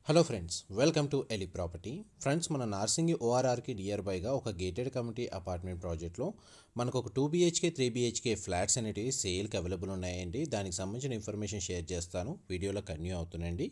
hello friends welcome to ఎలి property friends మన Narsingi ఓఆర్ఆర్కి near బైగా ఒక గేటెడ్ కమ్యూనిటీ అపార్ట్మెంట్ ప్రాజెక్ట్లో మనకు ఒక two BHK three BHK flats అనేటివి సేల్కి అవైలబుల్ ఉన్నాయండి దానికి సంబంధించిన ఇన్ఫర్మేషన్ షేర్ చేస్తాను వీడియోలో కన్యూ అవుతుందండి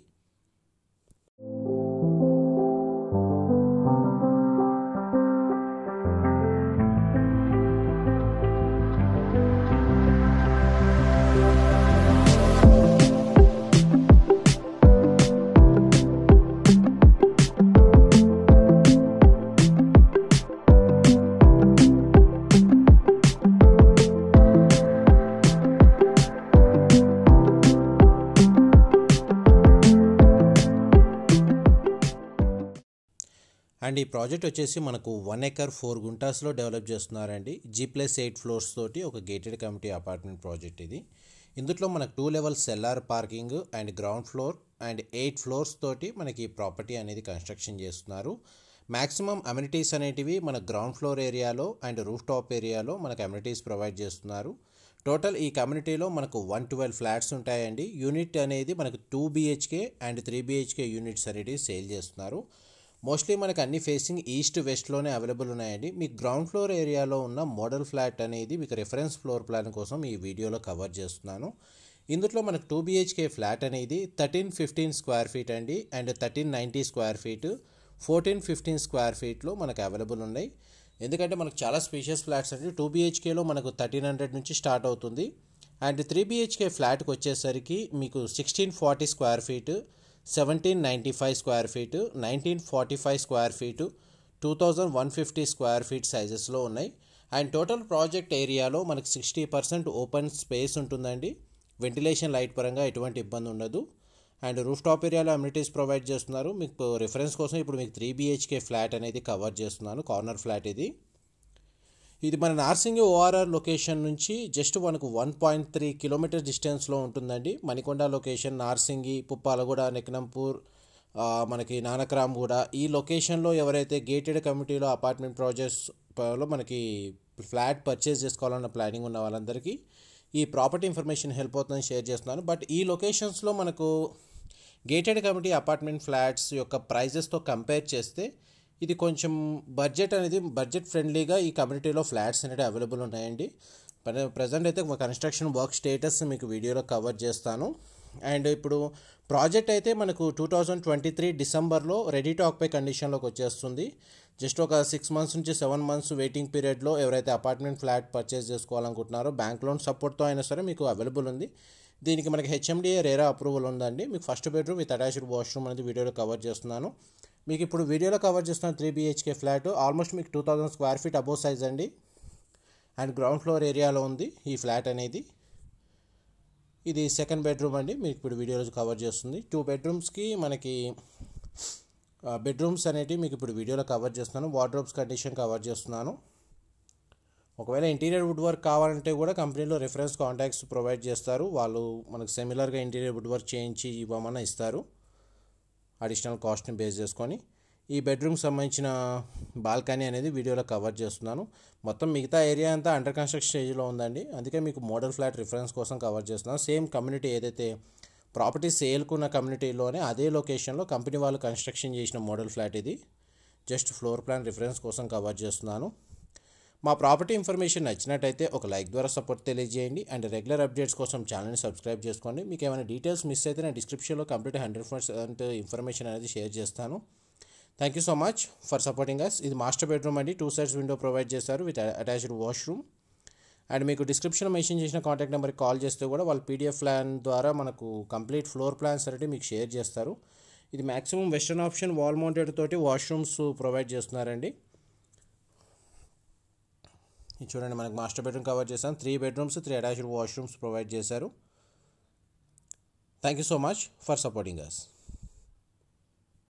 అండ్ ఈ ప్రాజెక్ట్ వచ్చేసి మనకు వన్ ఎకర్ ఫోర్ గుంటాస్లో డెవలప్ చేస్తున్నారండి జీ ప్లస్ ఎయిట్ ఫ్లోర్స్ తోటి ఒక గేటెడ్ కమిటీ అపార్ట్మెంట్ ప్రాజెక్ట్ ఇది ఇందులో మనకు two level cellar parking and ground floor and eight floors తోటి మనకి ఈ ప్రాపర్టీ అనేది కన్స్ట్రక్షన్ చేస్తున్నారు మ్యాక్సిమం అమ్యూనిటీస్ అనేటివి మన గ్రౌండ్ ఫ్లోర్ ఏరియాలో అండ్ రూఫ్ టాప్ ఏరియాలో మనకు అమ్యూనిటీస్ ప్రొవైడ్ చేస్తున్నారు టోటల్ ఈ కమ్యూనిటీలో మనకు వన్ ట్వెల్వ్ ఫ్లాట్స్ ఉంటాయండి యూనిట్ అనేది మనకు two BHK and three BHK units అనేటివి సేల్ చేస్తున్నారు మోస్ట్లీ మనకు అన్ని ఫేసింగ్ ఈస్ట్ వెస్ట్లోనే అవైలబుల్ ఉన్నాయండి మీకు గ్రౌండ్ ఫ్లోర్ ఏరియాలో ఉన్న మోడల్ ఫ్లాట్ అనేది మీకు రెఫరెన్స్ ఫ్లోర్ ప్లాన్ కోసం ఈ వీడియోలో కవర్ చేస్తున్నాను ఇందులో మనకు టూ బీహెచ్కే ఫ్లాట్ అనేది థర్టీన్ ఫిఫ్టీన్ స్క్వేర్ ఫీట్ అండి and thirteen ninety square feet fourteen fifteen square ఫీట్లో మనకు అవైలబుల్ ఉన్నాయి ఎందుకంటే మనకు చాలా స్పీషియస్ ఫ్లాట్స్ అండి టూ బీహెచ్కేలో మనకు థర్టీన్ హండ్రెడ్ నుంచి స్టార్ట్ అవుతుంది అండ్ త్రీ బీహెచ్కే ఫ్లాట్కి వచ్చేసరికి మీకు sixteen forty square feet seventeen ninety five square feet nineteen forty five square feet two thousand one fifty square feet సైజెస్లో ఉన్నాయి అండ్ టోటల్ ప్రాజెక్ట్ ఏరియాలో మనకు సిక్స్టీ పర్సెంట్ ఓపెన్ స్పేస్ ఉంటుందండి ventilation light పరంగా ఎటువంటి ఇబ్బంది ఉండదు అండ్ రూఫ్ టాప్ ఏరియాలో అమ్యూనిటీస్ ప్రొవైడ్ చేస్తున్నారు మీకు రిఫరెన్స్ కోసం ఇప్పుడు మీకు త్రీ బీహెచ్కే ఫ్లాట్ అనేది కవర్ చేస్తున్నాను కార్నర్ ఫ్లాట్ ఇది ఇది మన నార్సింగి ఓఆర్ఆర్ లొకేషన్ నుంచి జస్ట్ మనకు వన్ పాయింట్ త్రీ కిలోమీటర్ డిస్టెన్స్లో ఉంటుందండి మణికొండ లొకేషన్ నార్సింగి పుప్పాలగూడ నెక్నంపూర్ మనకి నానక్రామ్గూడ ఈ లొకేషన్లో ఎవరైతే గేటెడ్ కమిటీలో అపార్ట్మెంట్ ప్రాజెక్ట్స్లో మనకి ఫ్లాట్ పర్చేస్ చేసుకోవాలన్న ప్లానింగ్ ఉన్న వాళ్ళందరికీ ఈ ప్రాపర్టీ ఇన్ఫర్మేషన్ హెల్ప్ అవుతుందని షేర్ చేస్తున్నాను బట్ ఈ లొకేషన్స్లో మనకు గేటెడ్ కమిటీ అపార్ట్మెంట్ ఫ్లాట్స్ యొక్క ప్రైజెస్తో కంపేర్ చేస్తే ఇది కొంచెం బడ్జెట్ అనేది బడ్జెట్ ఫ్రెండ్లీగా ఈ కమ్యూనిటీలో ఫ్లాట్స్ అనేవి అవైలబుల్ ఉన్నాయండి ప్రజెంట్ అయితే కన్స్ట్రక్షన్ వర్క్ స్టేటస్ మీకు వీడియోలో కవర్ చేస్తాను అండ్ ఇప్పుడు ప్రాజెక్ట్ అయితే మనకు టూ థౌజండ్ ట్వంటీ త్రీ డిసెంబర్లో రెడీ టు ఆక్పై కండిషన్లోకి వచ్చేస్తుంది జస్ట్ ఒక సిక్స్ మంత్స్ నుంచి సెవెన్ మంత్స్ వెయిటింగ్ పీరియడ్లో ఎవరైతే అపార్ట్మెంట్ ఫ్లాట్ పర్చేస్ చేసుకోవాలనుకుంటున్నారో బ్యాంక్ లోన్ సపోర్ట్తో అయినా సరే మీకు అవైలబుల్ ఉంది దీనికి మనకి హెచ్ఎండిఏ రేరా అప్రూవల్ ఉందండి మీకు first bedroom with attached washroom అనేది వీడియోలో కవర్ చేస్తున్నాను మీకు ఇప్పుడు వీడియోలో కవర్ చేస్తున్న త్రీ బీహెచ్కే ఫ్లాట్ ఆల్మోస్ట్ మీకు two thousand square feet above size అండి అండ్ గ్రౌండ్ ఫ్లోర్ ఏరియాలో ఉంది ఈ ఫ్లాట్ అనేది ఇది సెకండ్ బెడ్రూమ్ అండి మీకు ఇప్పుడు వీడియోలో కవర్ చేస్తుంది టూ బెడ్రూమ్స్కి మనకి బెడ్రూమ్స్ అనేటివి మీకు ఇప్పుడు వీడియోలో కవర్ చేస్తున్నాను వార్డ్రోబ్స్ కండిషన్ కవర్ చేస్తున్నాను ఒకవేళ ఇంటీరియర్ వుడ్ వర్క్ కావాలంటే కూడా కంపెనీలో రిఫరెన్స్ కాంటాక్ట్స్ ప్రొవైడ్ చేస్తారు వాళ్ళు మనకు సిమిలర్గా ఇంటీరియర్ వుడ్ వర్క్ చేయించి ఇవ్వమని ఇస్తారు అడిషనల్ కాస్ట్ని బేస్ చేసుకొని ఈ బెడ్రూమ్కి సంబంధించిన బాల్కనీ అనేది వీడియోలో కవర్ చేస్తున్నాను మొత్తం మిగతా ఏరియా అంతా అండర్ కన్స్ట్రక్షన్ స్టేజ్లో ఉందండి అందుకే మీకు మోడల్ ఫ్లాట్ రిఫరెన్స్ కోసం కవర్ చేస్తున్నాను సేమ్ కమ్యూనిటీ ఏదైతే ప్రాపర్టీ సేల్కున్న కమ్యూనిటీలోనే అదే లొకేషన్లో కంపెనీ వాళ్ళు కన్స్ట్రక్షన్ చేసిన మోడల్ ఫ్లాట్ ఇది జస్ట్ ఫ్లోర్ ప్లాన్ రిఫరెన్స్ కోసం కవర్ చేస్తున్నాను మా ప్రాపర్టీ ఇన్ఫర్మేషన్ నచ్చినట్టయితే ఒక లైక్ ద్వారా సపోర్ట్ తెలియజేయండి అండ్ రెగ్యులర్ అప్డేట్స్ కోసం ఛానల్ని సబ్స్క్రైబ్ చేసుకోండి మీకు ఏమైనా డీటెయిల్స్ మిస్ అయితే నేను డిస్క్రిప్షన్లో కంప్లీట్ హండ్రెడ్ పర్సెంట్ ఇన్ఫర్మేషన్ అనేది షేర్ చేస్తాను thank you so much for supporting us ఇది మాస్టర్ బెడ్రూమ్ అండి టూ సైడ్స్ విండో ప్రొవైడ్ చేస్తారు విత్ అటాచ్డ్ వాష్రూమ్ అండ్ మీకు డిస్క్రిప్షన్లో మెన్షన్ చేసిన కాంటాక్ట్ నెంబర్కి కాల్ చేస్తే కూడా వాళ్ళు పీడిఎఫ్ ప్లాన్ ద్వారా మనకు కంప్లీట్ ఫ్లోర్ ప్లాన్స్ అనేవి మీకు షేర్ చేస్తారు ఇది maximum western option wall mounted తోటి వాష్రూమ్స్ ప్రొవైడ్ చేస్తున్నారండి ఇది చూడండి మనకు మాస్టర్ బెడ్రూమ్ కవర్ చేసాం three bedrooms three attached washrooms provide చేశారు thank you so much for supporting us